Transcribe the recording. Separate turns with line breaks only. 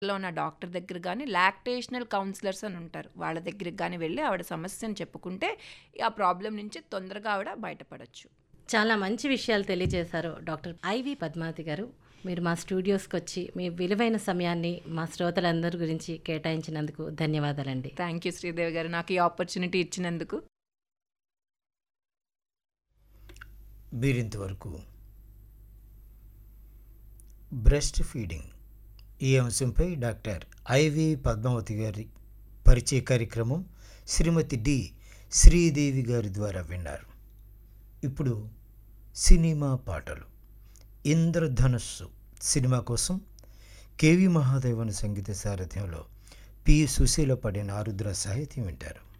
లో ఉన్న డాక్టర్ దగ్గర గానీ, లాక్టేషనల్ కౌన్సిలర్స్ అని ఉంటారు. వాళ్ళ దగ్గరికి గానీ వెళ్లి ఆవిడ సమస్యను చెప్పుకుంటే, ఆ ప్రాబ్లమ్ నుంచి తొందరగా ఆవిడ బయటపడొచ్చు.
చాలా మంచి విషయాలు తెలియజేశారు డాక్టర్ ఐవి పద్మావతి గారు. మీరు మా స్టూడియోస్‌కొచ్చి మీ విలువైన సమయాన్ని మా శ్రోతలందరి గురించి కేటాయించినందుకు ధన్యవాదాలండి.
థాంక్ యూ శ్రీదేవి గారు. నాకు ఈ ఆపర్చునిటీ ఇచ్చినందుకు.
మీరింతవరకు బ్రెస్ట్ ఫీడింగ్ ఈ అంశంపై డాక్టర్ ఐవి పద్మావతి గారి పరిచయ కార్యక్రమం శ్రీమతి డి శ్రీదేవి గారి ద్వారా విన్నారు ఇప్పుడు సినిమా పాటలు ఇంద్రధనుస్సు సినిమా కోసం కేవి మహాదేవన్ సంగీత సారథ్యంలో పి సుశీల పడిన ఆరుద్ర సాహిత్యం వింటారు